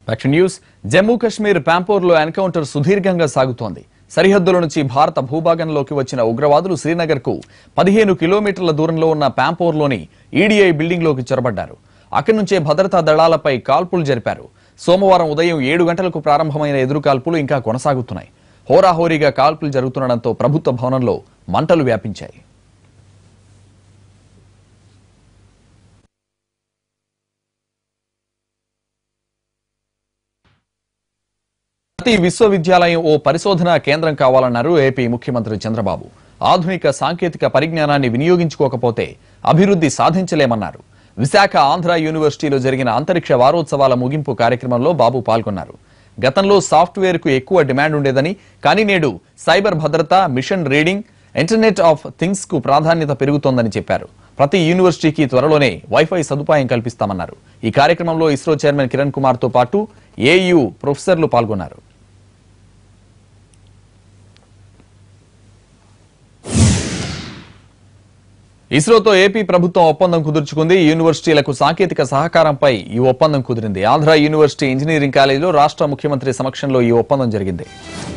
back to news Jammu Kashmir ప్యాంపోర్లో encounter సుదీర్ఘంగా సాగుతోంది సరిహద్దుల నుంచి భారత భూభాగంలోకి వచ్చిన ఉగ్రవాదులు శ్రీనగర్కు పదిహేను కిలోమీటర్ల దూరంలో ఉన్న ప్యాంపోర్లోని ఈడీఐ బిల్డింగ్లోకి చొరబడ్డారు అక్కడి నుంచే భద్రతా దళాలపై కాల్పులు జరిపారు సోమవారం ఉదయం ఏడు గంటలకు ప్రారంభమైన ఎదురు కాల్పులు ఇంకా కొనసాగుతున్నాయి హోరాహోరీగా కాల్పులు జరుగుతుండటంతో ప్రభుత్వ భవనంలో మంటలు వ్యాపించాయి ప్రతి విశ్వవిద్యాలయం ఓ పరిశోధనా కేంద్రం కావాలన్నారు ఏపీ ముఖ్యమంత్రి చంద్రబాబు ఆధునిక సాంకేతిక పరిజ్ఞానాన్ని వినియోగించుకోకపోతే అభివృద్ధి సాధించలేమన్నారు విశాఖ ఆంధ్ర యూనివర్సిటీలో జరిగిన అంతరిక్ష వారోత్సవాల ముగింపు కార్యక్రమంలో బాబు పాల్గొన్నారు గతంలో సాఫ్ట్వేర్ కు ఎక్కువ డిమాండ్ ఉండేదని కానీ నేడు సైబర్ భద్రత machine learning internet of things కు ప్రాధాన్యత పెరుగుతోందని చెప్పారు ప్రతి యూనివర్సిటీకి త్వరలోనే వైఫై సదుపాయం కల్పిస్తామన్నారు ఈ కార్యక్రమంలో ఇస్రో చైర్మన్ కిరణ్ కుమార్ తో పాటు ఏయూ ప్రొఫెసర్లు పాల్గొన్నారు ఇస్రోతో ఏపీ ప్రభుత్వం ఒప్పందం కుదుర్చుకుంది ఈ యూనివర్సిటీలకు సాంకేతిక సహకారంపై ఈ ఒప్పందం కుదిరింది ఆంధ్ర యూనివర్సిటీ ఇంజనీరింగ్ కాలేజీలో రాష్ట్ర ముఖ్యమంత్రి సమక్షంలో ఈ ఒప్పందం జరిగింది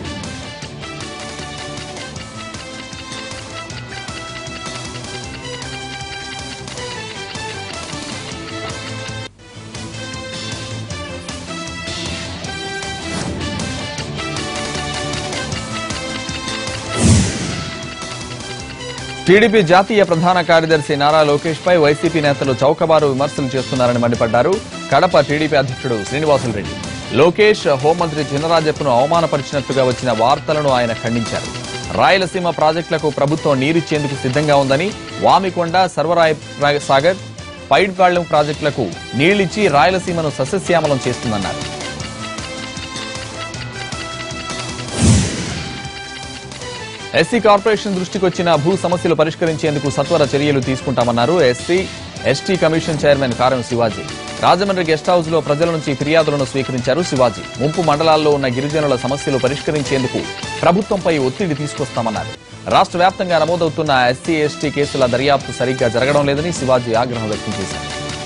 టీడీపీ జాతీయ ప్రధాన కార్యదర్శి నారా లోకేష్ పై వైసీపీ నేతలు చౌకబారు విమర్శలు చేస్తున్నారని మండిపడ్డారు కడప టీడీపీ అధ్యక్షుడు శ్రీనివాసులు రెడ్డి లోకేష్ హోంమంత్రి చినరాజప్పను అవమానపరిచినట్లుగా వచ్చిన వార్తలను ఆయన ఖండించారు రాయలసీమ ప్రాజెక్టులకు ప్రభుత్వం నీరిచ్చేందుకు సిద్ధంగా ఉందని వామికొండ సర్వరాయ సాగర్ పైడ్పాళ్యం ప్రాజెక్టులకు నీళ్లిచ్చి రాయలసీమను సస్యశ్యామలం చేస్తుందన్నారు ఎస్సీ కార్పొరేషన్ దృష్టికి వచ్చిన భూ సమస్యలు పరిష్కరించేందుకు సత్వర చర్యలు తీసుకుంటామన్నారు ఎస్సీ ఎస్టీ కమిషన్ చైర్మన్ కారం శివాజీ రాజమండ్రి గెస్ట్ హౌస్ లో ప్రజల నుంచి ఫిర్యాదులను స్వీకరించారు శివాజీ ముంపు మండలాల్లో ఉన్న గిరిజనుల సమస్యలు పరిష్కరించేందుకు ప్రభుత్వంపై ఒత్తిడి తీసుకొస్తామన్నారు రాష్ట్ర వ్యాప్తంగా నమోదవుతున్న ఎస్సీ ఎస్టీ కేసుల దర్యాప్తు సరిగ్గా జరగడం లేదని శివాజీ ఆగ్రహం వ్యక్తం చేశారు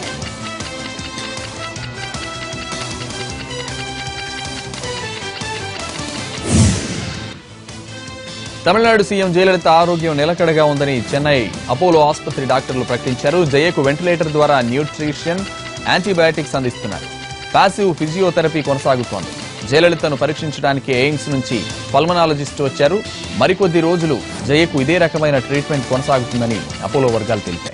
తమిళనాడు సీఎం జయలలిత ఆరోగ్యం నిలకడగా ఉందని చెన్నై అపోలో ఆసుపత్రి డాక్టర్లు ప్రకటించారు జయకు వెంటిలేటర్ ద్వారా న్యూట్రిషన్ యాంటీబయాటిక్స్ అందిస్తున్నారు పాసివ్ ఫిజియోథెరపీ కొనసాగుతోంది జయలలితను పరీక్షించడానికి ఎయిమ్స్ నుంచి పల్మనాలజిస్ట్ వచ్చారు మరికొద్ది రోజులు జయకు ఇదే రకమైన ట్రీట్మెంట్ కొనసాగుతుందని అపోలో వర్గాలు తెలిపాయి